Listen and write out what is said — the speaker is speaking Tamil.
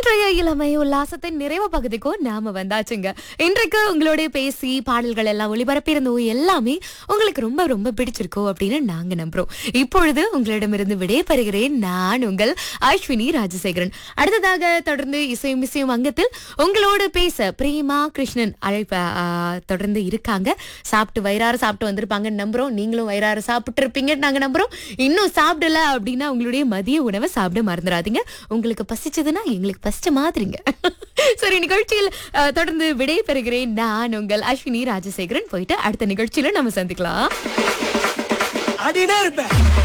இன்றைய இளமை உல்லாசத்தின் நிறைவு பகுதிக்கும் நாம வந்தாச்சுங்க இன்றைக்கு உங்களோட பேசி பாடல்கள் எல்லாம் ஒளிபரப்பியிருந்தோம் எல்லாமே உங்களுக்கு ரொம்ப ரொம்ப பிடிச்சிருக்கோம் அப்படின்னு நாங்க நம்புறோம் இப்பொழுது உங்களிடமிருந்து விடைபெறுகிறேன் நான் உங்கள் அஸ்வினி ராஜசேகரன் அடுத்ததாக தொடர்ந்து இசையும் இசையும் அங்கத்தில் உங்களோடு பேச பிரேமா கிருஷ்ணன் அழைப்ப ஆ, தொடர்ந்து இருக்காங்க சாப்பிட்டு வயிறார சாப்பிட்டு வந்திருப்பாங்கன்னு நம்புறோம் நீங்களும் வயிறார சாப்பிட்டு இருப்பீங்கன்னு நாங்க நம்புறோம் இன்னும் சாப்பிடல அப்படின்னா உங்களுடைய மதிய உணவை சாப்பிட மறந்துடாதீங்க உங்களுக்கு பசிச்சதுன்னா எங்களுக்கு பசிச்ச மாதிரிங்க சரி நிகழ்ச்சியில் அஹ், தொடர்ந்து விடை பெறுகிறேன் நான் உங்கள் அஸ்வினி ராஜசேகரன் போயிட்டு அடுத்த நிகழ்ச்சியில நம்ம சந்திக்கலாம் ஆடினே இருப்பேன்